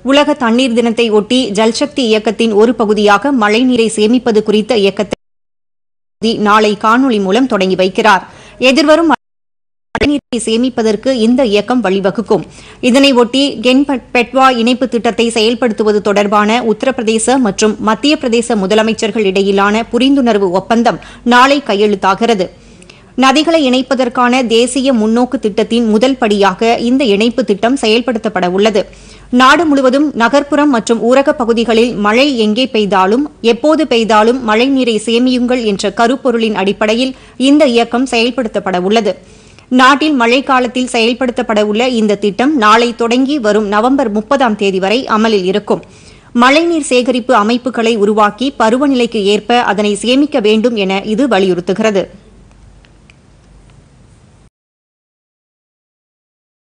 உலக தண்ணீர் தினத்தை ஒட்டி ஜல்சக்தி இயக்கத்தின் ஒரு பகுதியாக மழைநீரை சேமிப்பது குறித்த இயக்கத்தை மோடி நாளை காணொலி மூலம் தொடங்கி வைக்கிறார் எதிர்வரும் மழைநீரை சேமிப்பதற்கு இந்த இயக்கம் வழிவகுக்கும் இதனை ஒட்டி கென் பெட்வா இணைப்பு திட்டத்தை செயல்படுத்துவது தொடர்பான உத்தரப்பிரதேச மற்றும் மத்திய பிரதேச முதலமைச்சர்கள் இடையிலான புரிந்துணர்வு ஒப்பந்தம் நாளை கையெழுத்தாகிறது நதிகளை இணைப்பதற்கான தேசிய முன்னோக்கு திட்டத்தின் முதல் படியாக இந்த இணைப்பு திட்டம் செயல்படுத்தப்பட உள்ளது நாடு முழுவதும் நகர்ப்புறம் மற்றும் ஊரகப் பகுதிகளில் மழை எங்கே பெய்தாலும் எப்போது பெய்தாலும் மழைநீரை சேமியுங்கள் என்ற கருப்பொருளின் அடிப்படையில் இந்த இயக்கம் செயல்படுத்தப்பட உள்ளது நாட்டில் மழைக்காலத்தில் செயல்படுத்தப்பட உள்ள இந்த திட்டம் நாளை தொடங்கி வரும் நவம்பர் முப்பதாம் தேதி வரை அமலில் இருக்கும் மழைநீர் சேகரிப்பு அமைப்புகளை உருவாக்கி பருவநிலைக்கு ஏற்ப அதனை சேமிக்க வேண்டும் என இது வலியுறுத்துகிறது